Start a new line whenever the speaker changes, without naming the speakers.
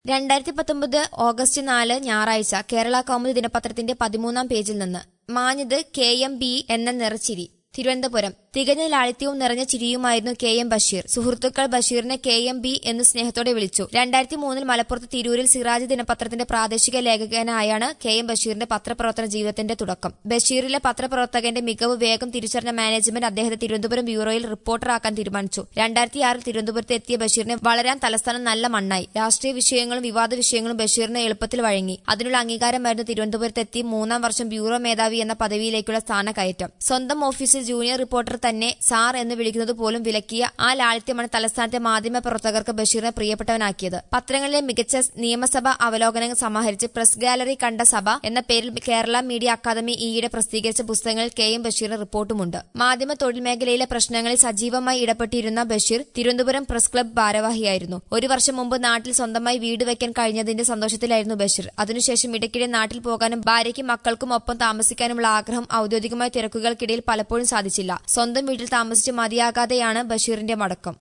രണ്ടായിരത്തി പത്തൊമ്പത് ഓഗസ്റ്റ് നാല് ഞായറാഴ്ച കേരള കൗമുദി ദിനപത്രത്തിന്റെ പതിമൂന്നാം പേജിൽ നിന്ന് മാഞ്ഞത് കെ എം ബി എന്ന നിറച്ചിരി തിരുവനന്തപുരം തികഞ്ഞ ലാളിത്യവും നിറഞ്ഞ ചിരിയുമായിരുന്നു കെ എം ബഷീർ സുഹൃത്തുക്കൾ ബഷീറിനെ കെ എം ബി എന്ന് സ്നേഹത്തോടെ വിളിച്ചു രണ്ടായിരത്തി മൂന്നിൽ മലപ്പുറത്ത് തിരൂരിൽ സിറാജ് ദിനപത്രത്തിന്റെ പ്രാദേശിക ലേഖകനായാണ് കെ എം ബഷീറിന്റെ പത്രപ്രവർത്തന ജീവിതത്തിന്റെ തുടക്കം ബഷീറിലെ പത്രപ്രവർത്തകന്റെ മികവ് വേഗം തിരിച്ചറിഞ്ഞ മാനേജ്മെന്റ് അദ്ദേഹത്തെ തിരുവനന്തപുരം ബ്യൂറോയിൽ റിപ്പോർട്ടറാക്കാൻ തീരുമാനിച്ചു രണ്ടായിരത്തി ആറിൽ തിരുവനന്തപുരത്ത് എത്തിയ ബഷീറിനെ വളരാൻ തലസ്ഥാനം നല്ല മണ്ണായി രാഷ്ട്രീയ വിഷയങ്ങളും വിവാദ വിഷയങ്ങളും ബഷീറിന് എളുപ്പത്തിൽ വഴങ്ങി അതിനുള്ള അംഗീകാരമായിരുന്നു തിരുവനന്തപുരത്ത് എത്തി മൂന്നാം വർഷം ബ്യൂറോ മേധാവി എന്ന പദവിയിലേക്കുള്ള സ്ഥാനക്കയറ്റം സ്വന്തം ഓഫീസിൽ ജൂനിയർ റിപ്പോർട്ടർ തന്നെ സാർ എന്ന് വിളിക്കുന്നത് പോലും വിലക്കിയ ആ ലാളിത്യമാണ് തലസ്ഥാനത്തെ മാധ്യമ പ്രവർത്തകർക്ക് ബഷീറിനെ പ്രിയപ്പെട്ടവനാക്കിയത് പത്രങ്ങളിലെ മികച്ച നിയമസഭ അവലോകനങ്ങൾ സമാഹരിച്ച് പ്രസ് ഗാലറി കണ്ട സഭ എന്ന പേരിൽ കേരള മീഡിയ അക്കാദമി ഈയിടെ പ്രസിദ്ധീകരിച്ച പുസ്തകങ്ങളിൽ കെ എം ബഷീറിന് റിപ്പോർട്ടുമുണ്ട് മാധ്യമ തൊഴിൽ മേഖലയിലെ പ്രശ്നങ്ങളിൽ സജീവമായി ഇടപെട്ടിരുന്ന ബഷീർ തിരുവനന്തപുരം പ്രസ് ക്ലബ് ഭാരവാഹിയായിരുന്നു ഒരു വർഷം മുമ്പ് നാട്ടിൽ സ്വന്തമായി വീട് വയ്ക്കാൻ കഴിഞ്ഞതിന്റെ സന്തോഷത്തിലായിരുന്നു ബഷീർ അതിനുശേഷം ഇടയ്ക്കിടെ നാട്ടിൽ പോകാനും ഭാര്യയ്ക്കും മക്കൾക്കും ഒപ്പം താമസിക്കാനുമുള്ള ആഗ്രഹം ഔദ്യോഗികമായ തിരക്കുകൾക്കിടയിൽ പലപ്പോഴും സാധിച്ചില്ല സ്വന്തം വീട്ടിൽ താമസിച്ച് മതിയാകാതെയാണ് ബഷീറിന്റെ മടക്കം